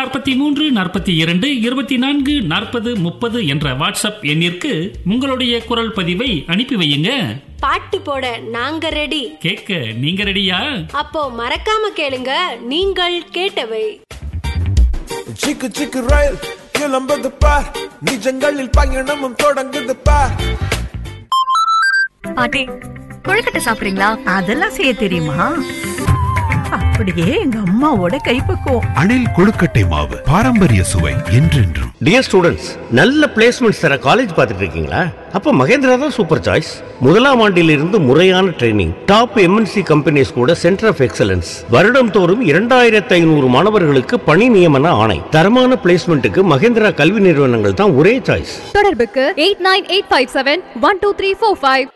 நாற்பத்தி மூன்று நாற்பத்தி இரண்டு இருபத்தி நான்கு நாற்பது முப்பது என்ற வாட்ஸ்அப் எண்ணிற்கு உங்களுடைய குரல் பதிவை அனுப்பி வையுங்க பாட்டு போட நாங்க ரெடி கேட்க நீங்க ரெடியா அப்போ மறக்காம கேளுங்க நீங்கள் கேட்டவை சிக்கு சிக்கு ரயில் கிளம்புது பார் நிஜங்களில் பயணமும் தொடங்குது பார் பாட்டி கொழுக்கட்டை சாப்பிடுறீங்களா அதெல்லாம் செய்ய தெரியுமா அப்படியே எங்க அம்மாவோட கைப்பக்குவம் அணில் கொழுக்கட்டை மாவு பாரம்பரிய சுவை என்றென்றும் டியர் ஸ்டூடெண்ட்ஸ் நல்ல பிளேஸ்மெண்ட்ஸ் தர காலேஜ் பார்த்துட்டு இருக்கீங்களா அப்ப மகேந்திரா தான் சூப்பர் சாய்ஸ் முதலாம் ஆண்டிலிருந்து முறையான ட்ரைனிங் டாப் எம்என்சி கம்பெனிஸ் கூட சென்டர் ஆஃப் எக்ஸலன்ஸ் வருடம் தோறும் இரண்டாயிரத்தி ஐநூறு மாணவர்களுக்கு பணி நியமன ஆணை தரமான பிளேஸ்மெண்ட்டுக்கு மகேந்திரா கல்வி நிறுவனங்கள் தான் ஒரே சாய்ஸ் தொடர்புக்கு eight nine eight five seven one two three four five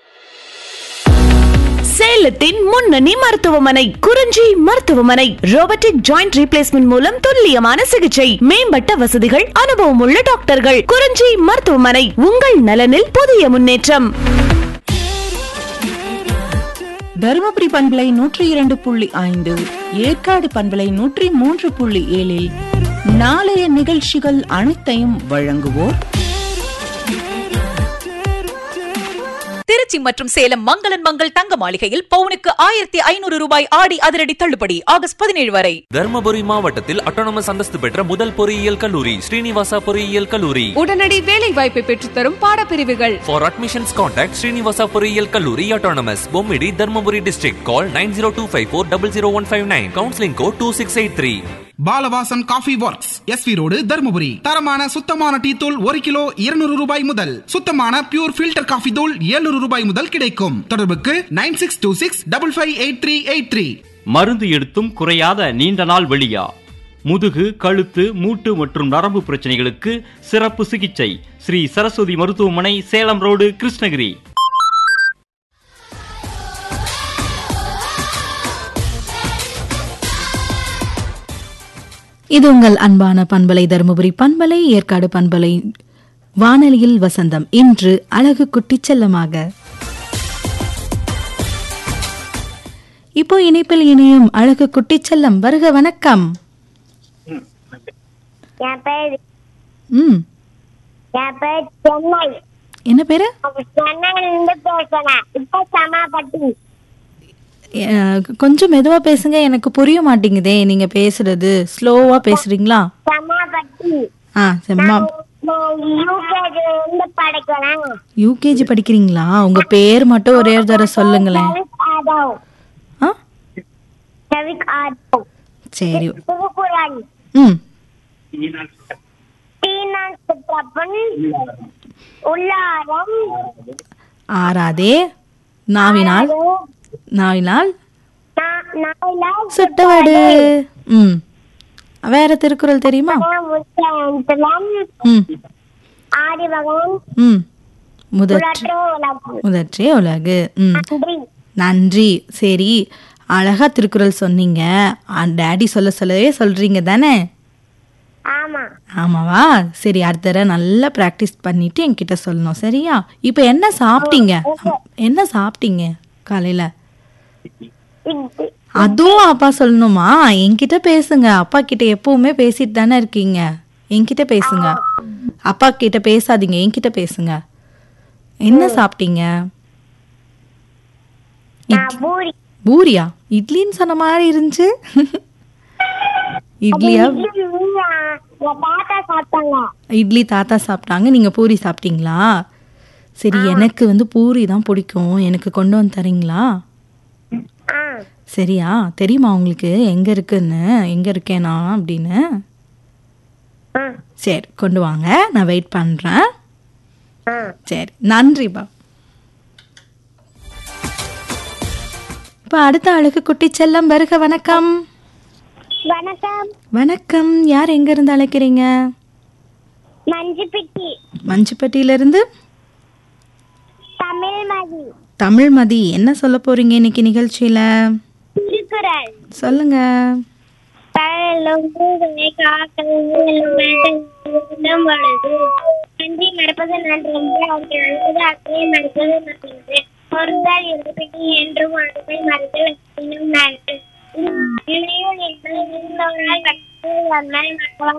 சேலத்தின் முன்னணி மருத்துவமனை குறிஞ்சி மருத்துவமனை ரோபோட்டிக் ஜாயிண்ட் ரீப்ளேஸ்மெண்ட் மூலம் துல்லியமான சிகிச்சை மேம்பட்ட வசதிகள் அனுபவம் உள்ள டாக்டர்கள் குறிஞ்சி மருத்துவமனை உங்கள் நலனில் புதிய முன்னேற்றம் தருமபுரி பண்பலை நூற்றி இரண்டு புள்ளி ஐந்து ஏற்காடு பண்பலை நூற்றி மூன்று புள்ளி ஏழில் நாளைய நிகழ்ச்சிகள் அனைத்தையும் வழங்குவோர் திருச்சி மற்றும் சேலம் மங்களன் மங்கள் தங்க மாளிகையில் பவுனுக்கு ஆயிரத்தி ஐநூறு ரூபாய் ஆடி அதிரடி தள்ளுபடி ஆகஸ்ட் பதினேழு வரை தர்மபுரி மாவட்டத்தில் அட்டானமஸ் அந்தஸ்து பெற்ற முதல் பொறியியல் கல்லூரி ஸ்ரீனிவாசா பொறியியல் கல்லூரி உடனடி வேலை வாய்ப்பை பெற்றுத்தரும் பாடப்பிரிவுகள் ஃபார் அட்மிஷன்ஸ் கான்டாக்ட் ஸ்ரீனிவாசா பொறியியல் கல்லூரி autonomous Bommidi Dharmapuri district call nine zero two five four double zero one five nine counselling code two six eight three Balavasan coffee works SV road Dharmapuri தரமான சுத்தமான டீ தூள் ஒரு கிலோ இருநூறு ரூபாய் முதல் சுத்தமான பியூர் ஃபில்டர் காஃபி தூள் 700 ரூபாய் முதல் கிடைக்கும் தொடர்புக்கு nine six two six double five eight three eight three மருந்து எடுத்தும் குறையாத நீண்ட நாள் வெளியா முதுகு கழுத்து மூட்டு மற்றும் நரம்பு பிரச்சனைகளுக்கு சிறப்பு சிகிச்சை ஸ்ரீ சரஸ்வதி மருத்துவமனை சேலம் ரோடு கிருஷ்ணகிரி இது உங்கள் அன்பான பண்பலை தருமபுரி பண்பலை ஏற்காடு பண்பலை வானொலியில் வசந்தம் இன்று அழகு குட்டிச் செல்லமாக இப்போ இணைப்பில் இணையும் அழகு குட்டிச் செல்லம் வருக வணக்கம் என் பேர் ம் என் பேர் சென்னை என்ன பேரு சென்னையில இருந்து பேசுறேன் இப்ப சமாபட்டி அஹ், கொஞ்சம் மெதுவா பேசுங்க எனக்கு புரிய மாட்டேங்குதே நீங்க பேசுறது ஸ்லோவா பேசுறீங்களா சமாபட்டி ஆ செம்மா நான் யூகேஜி இருந்து படிக்கிறேன் யூகேஜி படிக்கிறீங்களா உங்க பேர் மட்டும் ஒரே ஒரு தடவை சொல்லுங்களேன் செவிக் ஆதவ் ஆ செவிக் ஆதவ் சரி திருக்குறள் ம் தீனான் சுற்றப்பன் உள்ளாரம் ஆறாதே நாவினால் நாவினால் நா- நாயிலால் சுட்டவடு ம் வேற திருக்குறள் தெரியுமா முத்தம் ம் ஆதிபகவன் ம் முதற் உலற்றே உலகம் முதற்றே உலகு ம் நன்றி நன்றி சரி அழகா திருக்குறள் சொன்னீங்க டேடி சொல்ல சொல்லவே சொல்றீங்க தானே ஆமா ஆமாவா சரி அடுத்த தடவை நல்லா ப்ராக்டிஸ் பண்ணிட்டு என்கிட்ட சொல்லணும் சரியா இப்போ என்ன சாப்பிட்டீங்க என்ன சாப்பிட்டீங்க காலையில இட்லி அதுவும் அப்பா சொல்லணுமா என்கிட்ட பேசுங்க அப்பா கிட்ட எப்பவுமே பேசிட்டு தானே இருக்கீங்க என்கிட்ட பேசுங்க அப்பா கிட்ட பேசாதீங்க என்கிட்ட பேசுங்க என்ன சாப்பிட்டீங்க நான் பூரி பூரியா இட்லின்னு சொன்ன மாதிரி இருந்துச்சு இட்லியா இட்லி நீங்க என் தாத்தா சாப்பிட்டாங்க இட்லி தாத்தா சாப்பிட்டாங்க நீங்க பூரி சாப்பிட்டீங்களா சரி எனக்கு வந்து பூரி தான் பிடிக்கும் எனக்கு கொண்டு வந்து தரீங்களா ஆ சரியா தெரியுமா உங்களுக்கு எங்க இருக்குன்னு எங்க இருக்கேனா அப்படின்னு ஆ சரி கொண்டு வாங்க நான் வெயிட் பண்றேன் ஆ சரி நன்றிப்பா இப்போ அடுத்த அழகு குட்டி செல்லம் வருக வணக்கம் வணக்கம் வணக்கம் யார் எங்க இருந்து அழைக்கிறீங்க மஞ்சுப்பிட்டி மஞ்சுப்பட்டியில இருந்து தமிழ்மதி தமிழ்மதி என்ன சொல்ல போறீங்க இன்னைக்கு நிகழ்ச்சியில திருக்குறள் சொல்லுங்க கடலும் பூவை காக்களும் வேலும் பொழுது நன்றி மறப்பது நன்றி அவர்கள் அழுவது அக்கறை மறுப்பது நல்லது பொருந்தால் இருப்பினி என்றும் அழுதை மறுத்தல் இன்னும் நல்லது இணையில் என்பது இருந்தவரால் கற்று வந்தால் மக்களால்